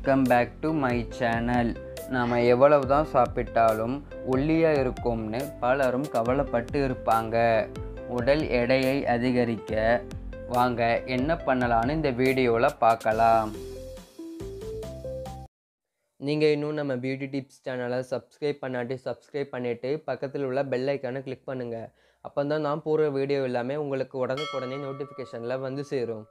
welcome back to my channel நாம் எவ்வளவு தான் சாப்பிட்டாலும் ஒல்லியாக இருக்கோம்னு பலரும் கவலைப்பட்டு இருப்பாங்க உடல் எடையை அதிகரிக்க வாங்க என்ன பண்ணலான்னு இந்த வீடியோவில் பார்க்கலாம் நீங்கள் இன்னும் நம்ம பியூட்டி டிப்ஸ் சேனலை சப்ஸ்கிரைப் பண்ணாட்டி சப்ஸ்கிரைப் பண்ணிவிட்டு பக்கத்தில் உள்ள பெல் ஐக்கானை கிளிக் பண்ணுங்கள் அப்போ தான் நான் போடுற வீடியோ எல்லாமே உங்களுக்கு உடனுக்குடனே நோட்டிஃபிகேஷனில் வந்து சேரும்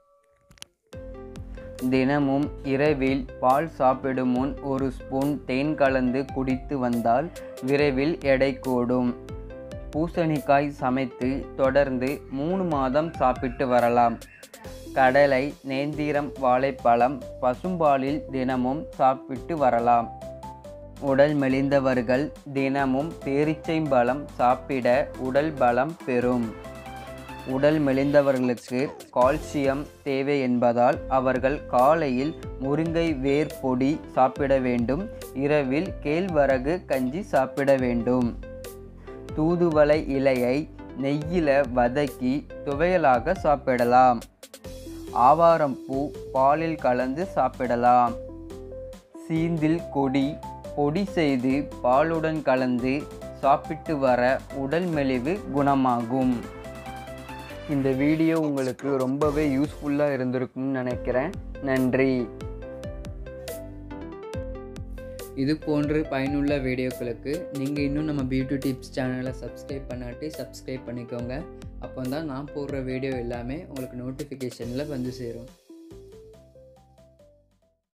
தினமும் இரவில் பால் சாப்பிடும் முன் ஒரு ஸ்பூன் தேன் கலந்து குடித்து வந்தால் விரைவில் எடை கூடும் பூசணிக்காய் சமைத்து தொடர்ந்து மூணு மாதம் சாப்பிட்டு வரலாம் கடலை நேந்திரம் வாழைப்பழம் பசும்பாலில் தினமும் சாப்பிட்டு வரலாம் உடல் மெலிந்தவர்கள் தினமும் பேரிச்சைம்பழம் சாப்பிட உடல் பலம் பெறும் உடல் மெலிந்தவர்களுக்கு கால்சியம் தேவை என்பதால் அவர்கள் காலையில் முருங்கை வேர் பொடி சாப்பிட வேண்டும் இரவில் கேழ்வரகு கஞ்சி சாப்பிட வேண்டும் தூதுவளை இலையை நெய்யில வதக்கி துவையலாக சாப்பிடலாம் ஆவாரம் பூ பாலில் கலந்து சாப்பிடலாம் சீந்தில் கொடி பொடி செய்து பாலுடன் கலந்து சாப்பிட்டு வர உடல் மெலிவு குணமாகும் இந்த வீடியோ உங்களுக்கு ரொம்பவே யூஸ்ஃபுல்லாக இருந்திருக்கும்னு நினைக்கிறேன் நன்றி இது போன்ற பயனுள்ள வீடியோக்களுக்கு நீங்கள் இன்னும் நம்ம பியூட்டி டிப்ஸ் சேனலை சப்ஸ்கிரைப் பண்ணாட்டி சப்ஸ்கிரைப் பண்ணிக்கோங்க அப்போ தான் நான் போடுற வீடியோ எல்லாமே உங்களுக்கு நோட்டிஃபிகேஷனில் வந்து சேரும்